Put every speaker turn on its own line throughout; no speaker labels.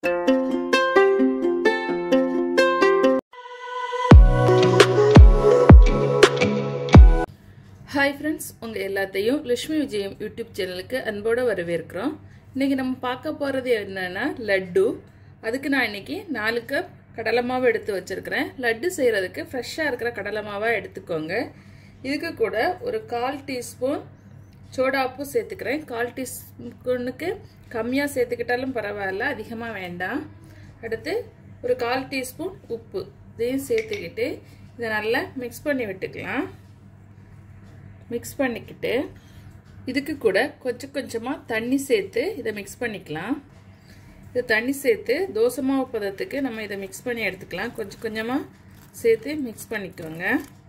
hi friends உங்கள் எல்லாத்தையும் லட்சுமி விஜயம் யூடியூப் சேனலுக்கு அன்போடு வரவேற்கிறோம் இன்றைக்கி நம்ம பார்க்க போகிறது என்னென்னா லட்டு அதுக்கு நான் இன்றைக்கி நாலு கப் கடலை மாவு எடுத்து வச்சுருக்கிறேன் லட்டு செய்கிறதுக்கு ஃப்ரெஷ்ஷாக இருக்கிற கடலை மாவாக எடுத்துக்கோங்க இதுக்கு கூட ஒரு கால் டீஸ்பூன் சோடாப்பு சேர்த்துக்கிறேன் கால் டீஸ்பூனுக்கு கம்மியாக சேர்த்துக்கிட்டாலும் பரவாயில்ல அதிகமாக வேண்டாம் அடுத்து ஒரு கால் டீஸ்பூன் உப்பு இதையும் சேர்த்துக்கிட்டு இதை நல்லா மிக்ஸ் பண்ணி விட்டுக்கலாம் மிக்ஸ் பண்ணிக்கிட்டு இதுக்கு கூட கொஞ்சம் கொஞ்சமாக தண்ணி சேர்த்து இதை மிக்ஸ் பண்ணிக்கலாம் இது தண்ணி சேர்த்து தோசை மாவு பதத்துக்கு நம்ம இதை மிக்ஸ் பண்ணி எடுத்துக்கலாம் கொஞ்சம் கொஞ்சமாக சேர்த்து மிக்ஸ் பண்ணிக்கோங்க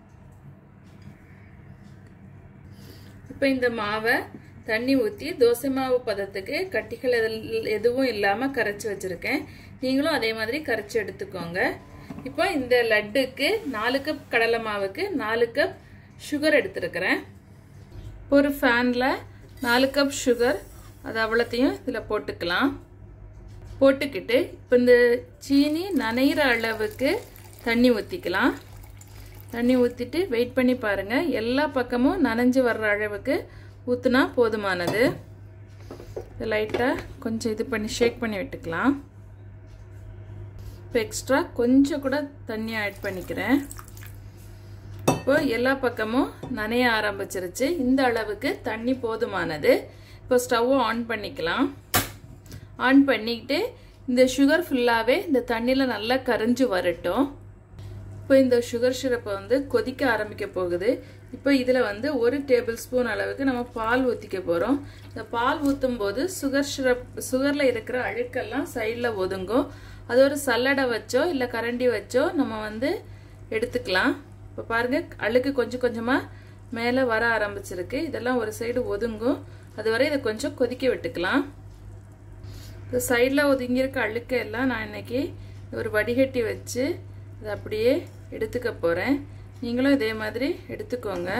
இப்போ இந்த மாவை தண்ணி ஊற்றி தோசை மாவு பதத்துக்கு கட்டிகள் எதுவும் இல்லாமல் கரைச்சி வச்சுருக்கேன் நீங்களும் அதே மாதிரி கரைச்சி எடுத்துக்கோங்க இப்போ இந்த லட்டுக்கு நாலு கப் கடலை மாவுக்கு நாலு கப் சுகர் எடுத்துருக்கிறேன் ஒரு ஃபேனில் நாலு கப் சுகர் அது அவ்வளோத்தையும் இதில் போட்டுக்கலாம் போட்டுக்கிட்டு இப்போ இந்த சீனி நனைகிற அளவுக்கு தண்ணி ஊற்றிக்கலாம் தண்ணி ஊற்றிட்டு வெயிட் பண்ணி பாருங்கள் எல்லா பக்கமும் நனைஞ்சு வர்ற அளவுக்கு ஊற்றுனா போதுமானது லைட்டாக கொஞ்சம் இது பண்ணி ஷேக் பண்ணி விட்டுக்கலாம் இப்போ எக்ஸ்ட்ரா கொஞ்சம் கூட தண்ணி ஆட் பண்ணிக்கிறேன் இப்போ எல்லா பக்கமும் நனைய ஆரம்பிச்சிருச்சு இந்த அளவுக்கு தண்ணி போதுமானது இப்போ ஸ்டவ்வை ஆன் பண்ணிக்கலாம் ஆன் பண்ணிக்கிட்டு இந்த சுகர் ஃபுல்லாகவே இந்த தண்ணியில் நல்லா கரைஞ்சி வரட்டும் இப்போ இந்த சுகர் சிரப்பை வந்து கொதிக்க ஆரம்பிக்க போகுது இப்போ இதில் வந்து ஒரு டேபிள் ஸ்பூன் அளவுக்கு நம்ம பால் ஊற்றிக்க போகிறோம் இந்த பால் ஊற்றும் போது சுகர் சிரப் சுகரில் இருக்கிற அழுக்கெல்லாம் சைடில் ஒதுங்கும் அது ஒரு சல்லடை வச்சோ இல்லை கரண்டி வச்சோ நம்ம வந்து எடுத்துக்கலாம் இப்போ பாருங்கள் அழுக்கு கொஞ்சம் கொஞ்சமாக மேலே வர ஆரம்பிச்சிருக்கு இதெல்லாம் ஒரு சைடு ஒதுங்கும் அதுவரை இதை கொஞ்சம் கொதிக்க விட்டுக்கலாம் இந்த சைடில் ஒதுங்கியிருக்க அழுக்க எல்லாம் நான் இன்னைக்கு ஒரு வடிகட்டி வச்சு அதை அப்படியே எடுத்துக்க போகிறேன் நீங்களும் இதே மாதிரி எடுத்துக்கோங்க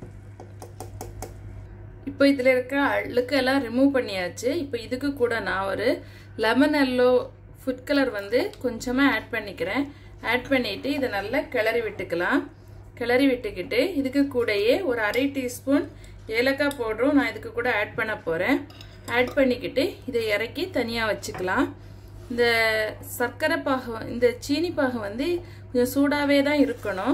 இப்போ இதில் இருக்க அழுக்கெல்லாம் ரிமூவ் பண்ணியாச்சு இப்போ இதுக்கு கூட நான் ஒரு லெமன் எல்லோ ஃபுட் கலர் வந்து கொஞ்சமாக ஆட் பண்ணிக்கிறேன் ஆட் பண்ணிவிட்டு இதை நல்லா கிளறி விட்டுக்கலாம் கிளறி விட்டுக்கிட்டு இதுக்கு கூடயே ஒரு அரை டீஸ்பூன் ஏலக்காய் பவுடரும் நான் இதுக்கு கூட ஆட் பண்ண போகிறேன் ஆட் பண்ணிக்கிட்டு இதை இறக்கி தனியாக வச்சுக்கலாம் இந்த சர்க்கரை பாகம் இந்த சீனி பாகம் வந்து கொஞ்சம் சூடாகவே தான் இருக்கணும்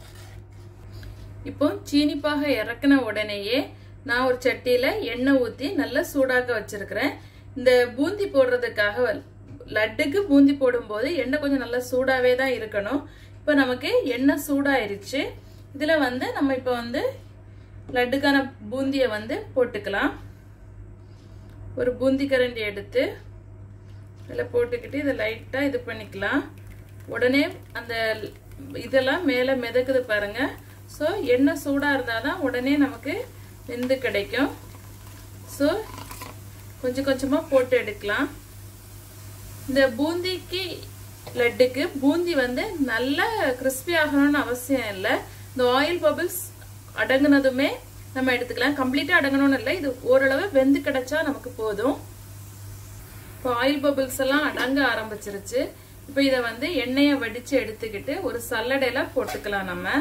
இப்போ சீனி பாகம் இறக்குன உடனேயே நான் ஒரு சட்டியில் எண்ணெய் ஊற்றி நல்லா சூடாக்க வச்சுருக்கிறேன் இந்த பூந்தி போடுறதுக்காக லட்டுக்கு பூந்தி போடும்போது எண்ணெய் கொஞ்சம் நல்லா சூடாகவே தான் இருக்கணும் இப்போ நமக்கு எண்ணெய் சூடாயிருச்சு இதில் வந்து நம்ம இப்போ வந்து லட்டுக்கான பூந்தியை வந்து போட்டுக்கலாம் ஒரு பூந்தி கரண்டி எடுத்து இதில் போட்டுக்கிட்டு இதை லைட்டாக இது பண்ணிக்கலாம் உடனே அந்த இதெல்லாம் மேலே மிதக்குது பாருங்க ஸோ எண்ணெய் சூடாக இருந்தால் தான் உடனே நமக்கு வெந்து கிடைக்கும் ஸோ கொஞ்சம் கொஞ்சமாக போட்டு எடுக்கலாம் இந்த பூந்திக்கு லட்டுக்கு பூந்தி வந்து நல்லா கிறிஸ்பி ஆகணும்னு அவசியம் இல்லை இந்த ஆயில் பபிள்ஸ் அடங்குனதுமே நம்ம எடுத்துக்கலாம் கம்ப்ளீட்டாக அடங்கணும்னு இல்லை இது ஓரளவு வெந்து கிடைச்சா நமக்கு போதும் இப்போ ஆயில் பபிள்ஸ் எல்லாம் அடங்க ஆரம்பிச்சிருச்சு இப்போ இதை வந்து எண்ணெயை வடித்து எடுத்துக்கிட்டு ஒரு சல்லடையில போட்டுக்கலாம் நம்ம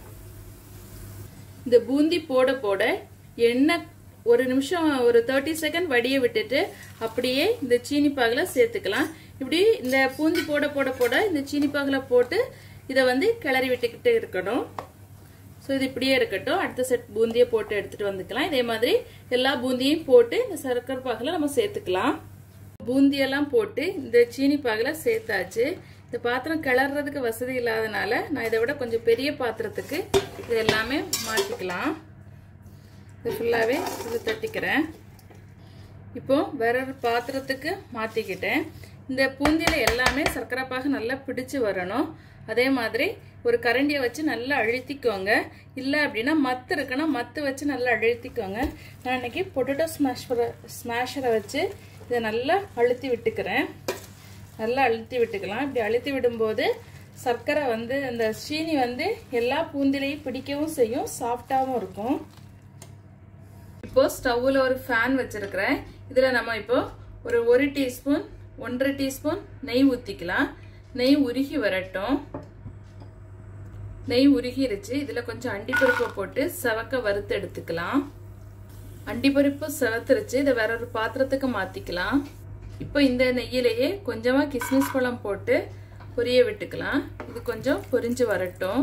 இந்த பூந்தி போட போட எண்ணெய் ஒரு நிமிஷம் ஒரு தேர்ட்டி செகண்ட் வடிய விட்டுட்டு அப்படியே இந்த சீனி பாகில் சேர்த்துக்கலாம் இப்படி இந்த பூந்தி போட போட போட இந்த சீனி பாகில் போட்டு இதை வந்து கிளறி விட்டுக்கிட்டு இருக்கணும் ஸோ இது இப்படியே இருக்கட்டும் அடுத்த செட் பூந்தியை போட்டு எடுத்துட்டு வந்துக்கலாம் இதே மாதிரி எல்லா பூந்தியும் போட்டு இந்த சர்க்கரை பாகில் நம்ம சேர்த்துக்கலாம் பூந்தியெல்லாம் போட்டு இந்த சீனி பாகில் சேர்த்தாச்சு இந்த பாத்திரம் கிளறதுக்கு வசதி இல்லாதனால நான் இதை விட கொஞ்சம் பெரிய பாத்திரத்துக்கு இது எல்லாமே மாற்றிக்கலாம் இது ஃபுல்லாகவே இது தட்டிக்கிறேன் இப்போ வேற ஒரு பாத்திரத்துக்கு மாற்றிக்கிட்டேன் இந்த பூந்தியில் எல்லாமே சர்க்கரை பாகு நல்லா பிடிச்சு வரணும் அதே மாதிரி ஒரு கரண்டியை வச்சு நல்லா அழுத்திக்கோங்க இல்லை அப்படின்னா மத்து இருக்குன்னா மத்து வச்சு நல்லா அழுத்திக்கோங்க நான் இன்னைக்கு பொட்டேட்டோ ஸ்மாஷ் ஸ்மாஷரை வச்சு இதை நல்லா அழுத்தி விட்டுக்கிறேன் நல்லா அழுத்தி விட்டுக்கலாம் இப்படி அழுத்தி விடும்போது சர்க்கரை வந்து அந்த சீனி வந்து எல்லா பூந்திலையும் பிடிக்கவும் செய்யும் சாஃப்டாகவும் இருக்கும் இப்போ ஸ்டவ்வில் ஒரு ஃபேன் வச்சிருக்கிறேன் இதில் நம்ம இப்போ ஒரு ஒரு டீஸ்பூன் ஒன்றரை டீஸ்பூன் நெய் ஊற்றிக்கலாம் நெய் உருகி வரட்டும் நெய் உருகிருச்சு இதில் கொஞ்சம் அண்டிப்பருப்பை போட்டு செவக்க வறுத்து எடுத்துக்கலாம் அண்டிப்பருப்பு செவத்துருச்சு இதை வேற ஒரு பாத்திரத்துக்கு மாற்றிக்கலாம் இப்போ இந்த நெய்யிலேயே கொஞ்சமாக கிஸ்மிஸ் பழம் போட்டு பொரிய விட்டுக்கலாம் இது கொஞ்சம் பொரிஞ்சு வரட்டும்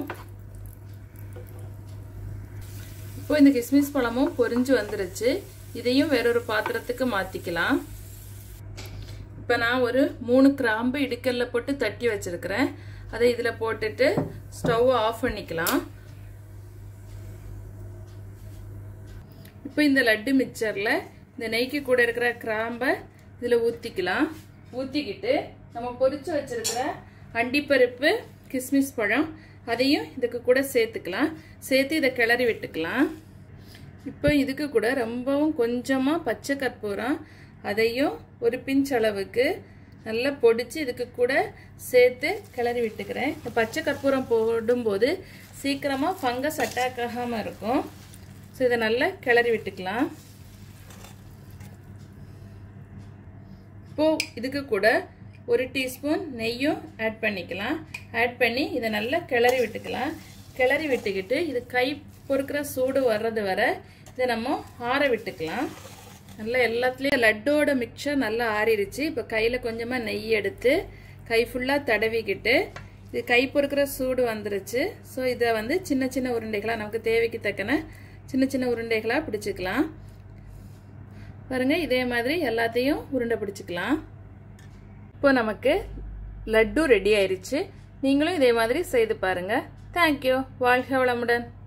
இப்போ இந்த கிஸ்மிஸ் பழமும் பொரிஞ்சு வந்துருச்சு இதையும் வேறொரு பாத்திரத்துக்கு மாற்றிக்கலாம் இப்போ நான் ஒரு மூணு கிராம்பு இடுக்கல்ல போட்டு தட்டி வச்சிருக்கிறேன் அதை இதில் போட்டுட்டு ஸ்டவ் ஆஃப் பண்ணிக்கலாம் இப்போ இந்த லட்டு மிக்சரில் இந்த நெய்க்கு கூட இருக்கிற கிராம்பை இதில் ஊற்றிக்கலாம் ஊற்றிக்கிட்டு நம்ம பொரிச்சு வச்சிருக்கிற அண்டிப்பருப்பு கிஸ்மிஸ் பழம் அதையும் இதுக்கு கூட சேர்த்துக்கலாம் சேர்த்து இதை கிளறி விட்டுக்கலாம் இப்போ இதுக்கு கூட ரொம்பவும் கொஞ்சமாக பச்சை கற்பூரம் அதையும் ஒரு பிஞ்ச் அளவுக்கு நல்லா பொடிச்சு இதுக்கு கூட சேர்த்து கிளறி விட்டுக்கிறேன் இந்த பச்சை கற்பூரம் போடும்போது சீக்கிரமாக ஃபங்கஸ் அட்டாக் ஆகாமல் இருக்கும் ஸோ இதை நல்லா கிளறி விட்டுக்கலாம் இப்போது இதுக்கு கூட ஒரு டீஸ்பூன் நெய்யும் ஆட் பண்ணிக்கலாம் ஆட் பண்ணி இதை நல்லா கிளறி விட்டுக்கலாம் கிளறி விட்டுக்கிட்டு இது கை பொறுக்கிற சூடு வர்றது வர இதை நம்ம ஆற விட்டுக்கலாம் நல்லா எல்லாத்துலேயும் லட்டோட மிக்சர் நல்லா ஆறிடுச்சு இப்போ கையில் கொஞ்சமாக நெய் எடுத்து கை ஃபுல்லாக தடவிக்கிட்டு இது கை பொறுக்கிற சூடு வந்துருச்சு ஸோ இதை வந்து சின்ன சின்ன உருண்டைகளாக நமக்கு தேவைக்கு தக்கன சின்ன சின்ன உருண்டைகளாக பிடிச்சிக்கலாம் பாருங்கள் இதே மாதிரி எல்லாத்தையும் உருண்டை பிடிச்சிக்கலாம் இப்போ நமக்கு லட்டு ரெடி ஆயிடுச்சு நீங்களும் இதே மாதிரி செய்து பாருங்கள் தேங்க்யூ வாழ்க வளமுடன்